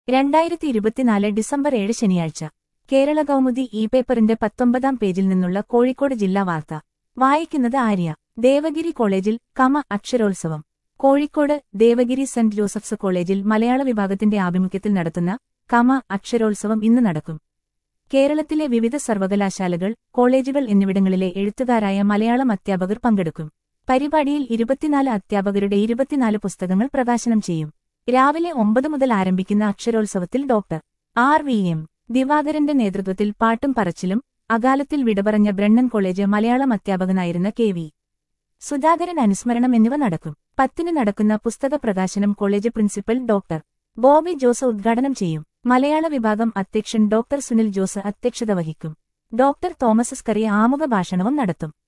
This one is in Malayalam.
രണ്ടായിരത്തി ഇരുപത്തിനാല് ഡിസംബർ ഏഴ് ശനിയാഴ്ച കേരള കൗമുദി ഇ പേപ്പറിന്റെ പത്തൊമ്പതാം പേജിൽ നിന്നുള്ള കോഴിക്കോട് ജില്ലാ വാർത്ത വായിക്കുന്നത് ആര്യ ദേവഗിരി കോളേജിൽ കമ അക്ഷരോത്സവം കോഴിക്കോട് ദേവഗിരി സെന്റ് ജോസഫ്സ് കോളേജിൽ മലയാള വിഭാഗത്തിന്റെ ആഭിമുഖ്യത്തിൽ നടത്തുന്ന കമ അക്ഷരോത്സവം ഇന്ന് നടക്കും കേരളത്തിലെ വിവിധ സർവകലാശാലകൾ കോളേജുകൾ എന്നിവിടങ്ങളിലെ എഴുത്തുകാരായ മലയാളം അധ്യാപകർ പങ്കെടുക്കും പരിപാടിയിൽ ഇരുപത്തിനാല് അധ്യാപകരുടെ ഇരുപത്തിനാല് പുസ്തകങ്ങൾ പ്രകാശനം ചെയ്യും രാവിലെ ഒമ്പത് മുതൽ ആരംഭിക്കുന്ന അക്ഷരോത്സവത്തിൽ ഡോക്ടർ ആർ വി എം ദിവാകരന്റെ നേതൃത്വത്തിൽ പാട്ടും പറച്ചിലും അകാലത്തിൽ വിടപറഞ്ഞ ബ്രണ്ണൻ കോളേജ് മലയാളം അധ്യാപകനായിരുന്ന കെ വി സുധാകരൻ അനുസ്മരണം എന്നിവ നടക്കും പത്തിന് നടക്കുന്ന പുസ്തക പ്രകാശനം college principal doctor Bobby Jose ഉദ്ഘാടനം ചെയ്യും മലയാള വിഭാഗം അധ്യക്ഷൻ ഡോക്ടർ സുനിൽ ജോസ് അധ്യക്ഷത വഹിക്കും ഡോക്ടർ തോമസ് സ്കറിയ ആമുഖ ഭാഷണവും നടത്തും